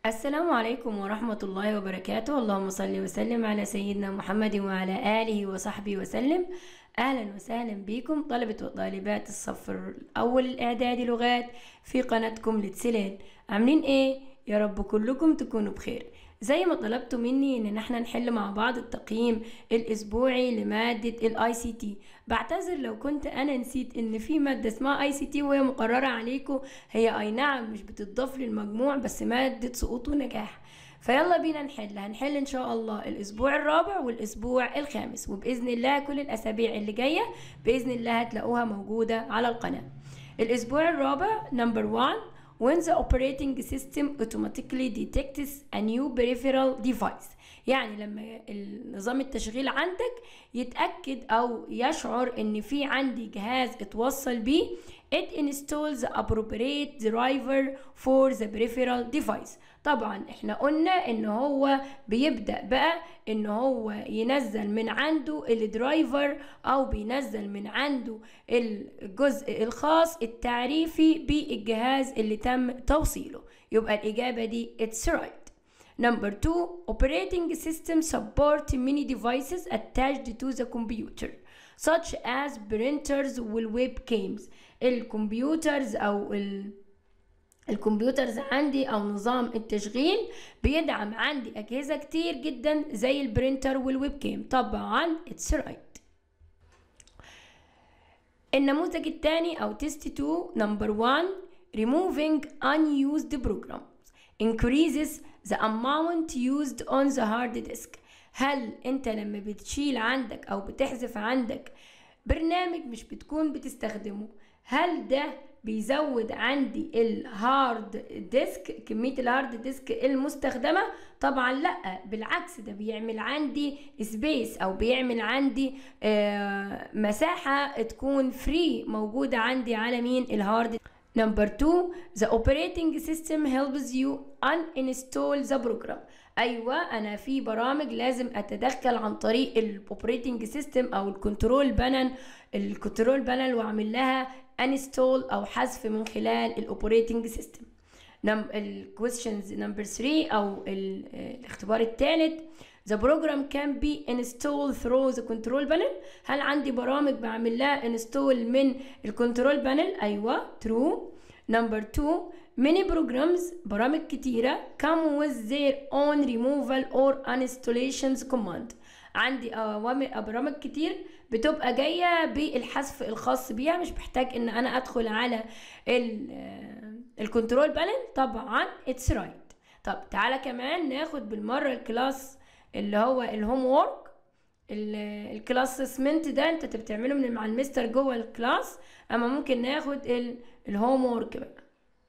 السلام عليكم ورحمة الله وبركاته اللهم صل وسلم على سيدنا محمد وعلى آله وصحبه وسلم أهلا وسهلا بكم طلبة وطالبات الصف الأول الإعدادي لغات في قناتكم لتسلال عاملين إيه؟ يا رب كلكم تكونوا بخير زي ما طلبتوا مني ان احنا نحل مع بعض التقييم الاسبوعي لمادة الاي سي تي بعتذر لو كنت انا نسيت ان في مادة اسمها اي سي تي وهي مقررة عليكم هي اي نعم مش بتضاف للمجموع بس مادة سقوط ونجاح فيلا بينا نحل هنحل ان شاء الله الاسبوع الرابع والاسبوع الخامس وباذن الله كل الاسابيع اللي جايه باذن الله هتلاقوها موجوده على القناه الاسبوع الرابع نمبر 1 when the operating system automatically detects a new peripheral device يعني لما نظام التشغيل عندك يتأكد أو يشعر إن في عندي جهاز اتوصل بيه it installs the appropriate driver for the peripheral device طبعا احنا قلنا ان هو بيبدأ بقى ان هو ينزل من عنده الدرايفر او بينزل من عنده الجزء الخاص التعريفي بالجهاز اللي تم توصيله يبقى الإجابة دي it's right Number two, operating system support many devices attached to the computer such as printers والwebcams الكمبيوترز أو ال الكمبيوترز عندي او نظام التشغيل بيدعم عندي اجهزه كتير جدا زي البرينتر والويب كام طبعا اتس رايت النموذج الثاني او تيست 2 نمبر 1 removing unused programs increases the amount used on the hard disk هل انت لما بتشيل عندك او بتحذف عندك برنامج مش بتكون بتستخدمه هل ده بيزود عندي الهارد ديسك كمية الهارد ديسك المستخدمة طبعا لا بالعكس ده بيعمل عندي سبيس او بيعمل عندي آه مساحة تكون فري موجودة عندي على مين الهارد Number two, the operating system helps you uninstall the program. أيوة أنا في برامج لازم أتدخل عن طريق الأوبريتنج سيستم أو الكنترول بانل الكنترول بانل وأعمل لها انستول أو حذف من خلال الأوبريتنج سيستم. الكويشنز نمبر 3 أو الاختبار الثالث The program can be installed through the control panel هل عندي برامج بعمل لها install من الكنترول بانل أيوة true number two many programs برامج كتيرة come with their own removal or uninstallations command عندي أوامر برامج كتير بتبقى جاية بالحذف الخاص بيها مش محتاج ان انا ادخل على الكنترول بانل طبعا اتس رايت right. طب تعالى كمان ناخد بالمرة الكلاس اللي هو الهوم وورك الكلاس اسمنت ده انت بتعمله من مع المستر جوه الكلاس اما ممكن ناخد الهوم وورك بقى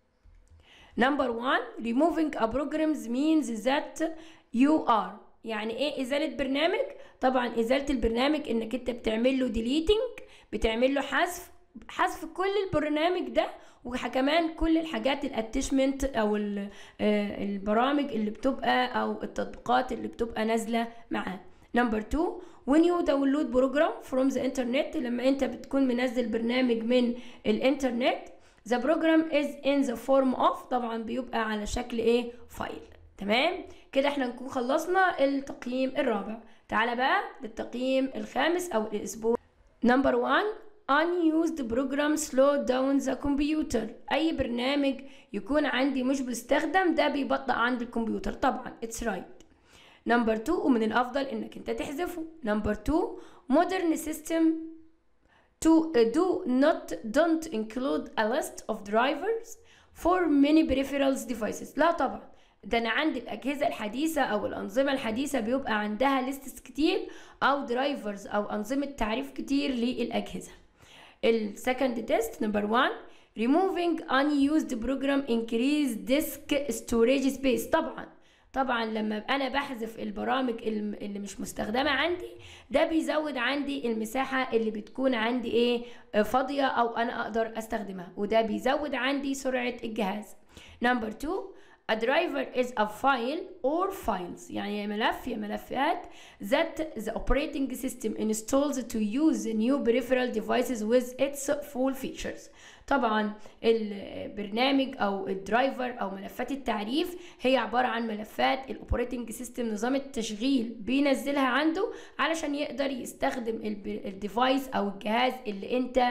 نمبر 1 removing a programs means that you are يعني ايه ازاله برنامج طبعا ازاله البرنامج انك انت بتعمل له deleting بتعمل له حذف حذف كل البرنامج ده وكمان كل الحاجات الاتشمنت او البرامج اللي بتبقى او التطبيقات اللي بتبقى نازله معاه نمبر 2 when you download program from the internet لما انت بتكون منزل برنامج من الانترنت the program is in the form of طبعا بيبقى على شكل ايه فايل تمام كده احنا نكون خلصنا التقييم الرابع تعالى بقى للتقييم الخامس او الاسبوع نمبر 1 unused program slow down the computer اي برنامج يكون عندي مش بيستخدم ده بيبطئ عندي الكمبيوتر طبعا it's right نمبر 2 ومن الافضل انك انت تحذفه نمبر 2 modern system to uh, do not don't include a list of drivers for many peripherals devices لا طبعا ده انا عندي الاجهزه الحديثه او الانظمه الحديثه بيبقى عندها ليستس كتير او درايفرز او انظمه تعريف كتير للاجهزه السكند تيست نمبر 1 removing unused program increase disk storage space طبعا طبعا لما انا بحذف البرامج اللي مش مستخدمه عندي ده بيزود عندي المساحه اللي بتكون عندي ايه فاضيه او انا اقدر استخدمها وده بيزود عندي سرعه الجهاز نمبر 2 A driver is a file or files يعني يا ملف يا ملفات that the operating system installs to use new peripheral devices with its full features طبعا البرنامج او الدرايفر او ملفات التعريف هي عباره عن ملفات الاوبريتنج سيستم نظام التشغيل بينزلها عنده علشان يقدر يستخدم الديفايس او الجهاز اللي انت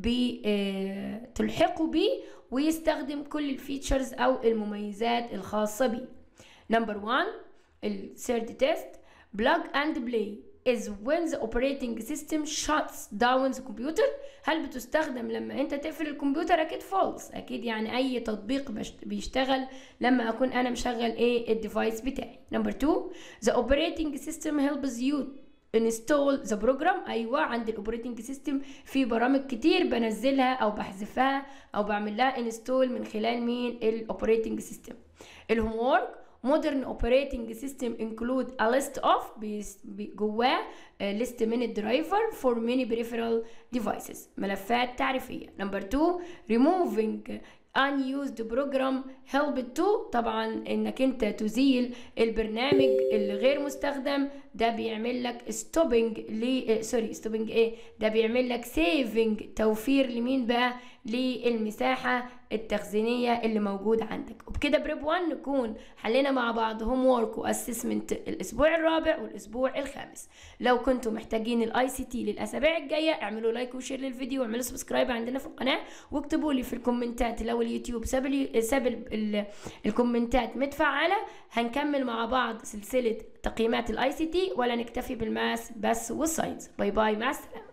بتلحقه بيه ويستخدم كل الفيتشرز او المميزات الخاصه بيه نمبر 1 الثيرد تيست plug and play is when the operating system shuts down the computer هل بتستخدم لما انت تقفل الكمبيوتر اكيد فولس اكيد يعني اي تطبيق بيشتغل لما اكون انا مشغل ايه الديفايس بتاعي نمبر 2 the operating system helps you install the program ايوه عند الاوبريتنج سيستم في برامج كتير بنزلها او بحذفها او بعمل لها انستول من خلال مين الاوبريتنج سيستم الهوم وورك modern operating system include a list of جواه list من الدرايفر for many peripheral devices ملفات تعريفية number two removing unused program help to طبعا انك انت تزيل البرنامج اللي غير مستخدم ده بيعمل لك ستوبنج ل سوري ستوبنج ايه ده بيعمل لك سيفنج توفير لمين بقى للمساحه التخزينيه اللي موجوده عندك وبكده بريب 1 نكون حلينا مع بعض هوم وورك واسسمنت الاسبوع الرابع والاسبوع الخامس لو كنتم محتاجين الاي سي تي للاسابيع الجايه اعملوا لايك وشير للفيديو واعملوا سبسكرايب عندنا في القناه واكتبوا لي في الكومنتات لو اليوتيوب ساب ساب الكومنتات متفعله هنكمل مع بعض سلسله تقييمات الاي سي تي ولا نكتفي بالماس بس والساينس باي باي مع السلامه